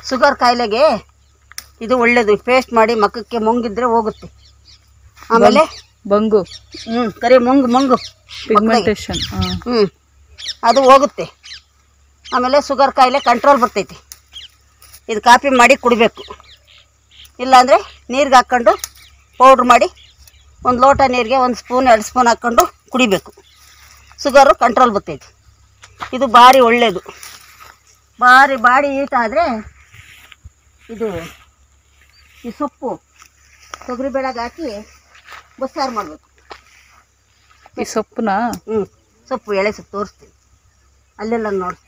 sugar ಕಾಯಿಲೆಗೆ ಇದು ಒಳ್ಳೇದು ಪೇಸ್ಟ್ ಮಾಡಿ ಮಕ್ಕಕ್ಕೆ ಮುಂಗಿದ್ರೆ ಹೋಗುತ್ತೆ ಆಮೇಲೆ ಬಂಗು ಹ್ಞೂ ಕರಿ ಮುಂಗು ಮುಂಗು ಮಕ್ಕಳಿಗೆ ಪಿಗ್ಮೆಂಟೇಷನ್ ಹ್ಞೂ ಅದು ಹೋಗುತ್ತೆ ಆಮೇಲೆ ಶುಗರ್ ಕಾಯಿಲೆ ಕಂಟ್ರೋಲ್ ಬರ್ತೈತಿ ಇದು ಕಾಫಿ ಮಾಡಿ ಕುಡಿಬೇಕು ಇಲ್ಲಾಂದರೆ ನೀರಿಗೆ ಹಾಕ್ಕೊಂಡು ಪೌಡ್ರ್ ಮಾಡಿ ಒಂದು ಲೋಟ ನೀರಿಗೆ ಒಂದು ಸ್ಪೂನ್ ಎರಡು ಸ್ಪೂನ್ ಹಾಕ್ಕೊಂಡು ಕುಡಿಬೇಕು ಶುಗರು ಕಂಟ್ರೋಲ್ ಬರ್ತೈತಿ ಇದು ಭಾರಿ ಒಳ್ಳೆಯದು ಭಾರಿ ಬಾಡಿ ಈಟ ಆದರೆ ಇದು ಈ ಸೊಪ್ಪು ತೊಗರಿ ಬೆಳಗ್ಗೆ ಹಾಕಿ ಬಸ್ಸಾರು ಮಾಡಬೇಕು ಈ ಸೊಪ್ಪನ್ನ ಹ್ಞೂ ಸೊಪ್ಪು ಎಳೆ ಸೊಪ್ಪು ತೋರಿಸ್ತೀನಿ ಅಲ್ಲೆಲ್ಲ ನೋಡ್ತೀನಿ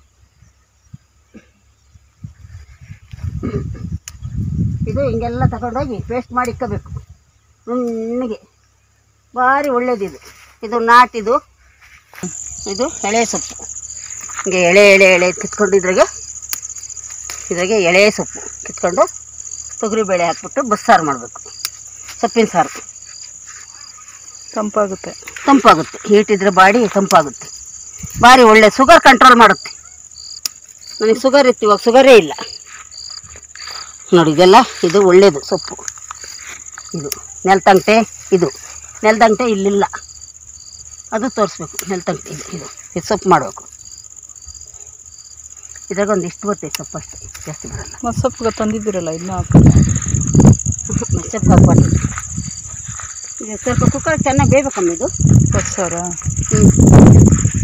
ಇದು ಹಿಂಗೆಲ್ಲ ತಗೊಂಡೋಗಿ ಪೇಸ್ಟ್ ಮಾಡಿ ಇಕ್ಕಬೇಕು ನುಣ್ಣಗೆ ಭಾರಿ ಒಳ್ಳೇದಿದು ಇದು ನಾಟಿದು ಇದು ಎಳೆ ಸೊಪ್ಪು ಹಿಂಗೆ ಎಳೆ ಎಳೆ ಎಳೆ ಕಿತ್ಕೊಂಡು ಇದ್ರಾಗೆ ಇದ್ರಾಗೆ ಎಳೆ ಸೊಪ್ಪು ಕಿತ್ಕೊಂಡು ತೊಗರಿಬೇಳೆ ಹಾಕ್ಬಿಟ್ಟು ಬಸ್ಸಾರು ಮಾಡಬೇಕು ಸೊಪ್ಪಿನ ಸಾರು ತಂಪಾಗುತ್ತೆ ತಂಪಾಗುತ್ತೆ ಹೀಟಿದ್ರೆ ಬಾಡಿ ತಂಪಾಗುತ್ತೆ ಭಾರಿ ಒಳ್ಳೆ ಶುಗರ್ ಕಂಟ್ರೋಲ್ ಮಾಡುತ್ತೆ ನನಗೆ ಶುಗರ್ ಇತ್ತು ಇವಾಗ ಶುಗರೇ ಇಲ್ಲ ನೋಡಿ ಇದೆಲ್ಲ ಇದು ಒಳ್ಳೆಯದು ಸೊಪ್ಪು ಇದು ನೆಲ್ತಂಗಟೆ ಇದು ನೆಲ್ದಂಗಟೆ ಇಲ್ಲಿಲ್ಲ ಅದು ತೋರಿಸ್ಬೇಕು ನೆಲ್ತಂಗಟೆ ಇದು ಇದು ಇದು ಸೊಪ್ಪು ಮಾಡಬೇಕು ಇದ್ರಾಗ ಒಂದು ಇಷ್ಟು ಬರ್ತೈತೆ ಸೊಪ್ಪು ಅಷ್ಟೇ ಜಾಸ್ತಿ ಬರಲ್ಲ ಮತ್ತು ಸೊಪ್ಪು ತಂದಿದ್ದೀರಲ್ಲ ಇದನ್ನ ಹಾಕೋಣ ಸೊಪ್ಪು ಹಾಕ್ಬಾರ್ದು ಇದು ಸ್ವಲ್ಪ ಕುಕ್ಕರ್ ಚೆನ್ನಾಗಿ ಬೇಯ್ಬೇಕಮ್ಮ ಇದು ಬಸ್ಸಾರ ಹ್ಞೂ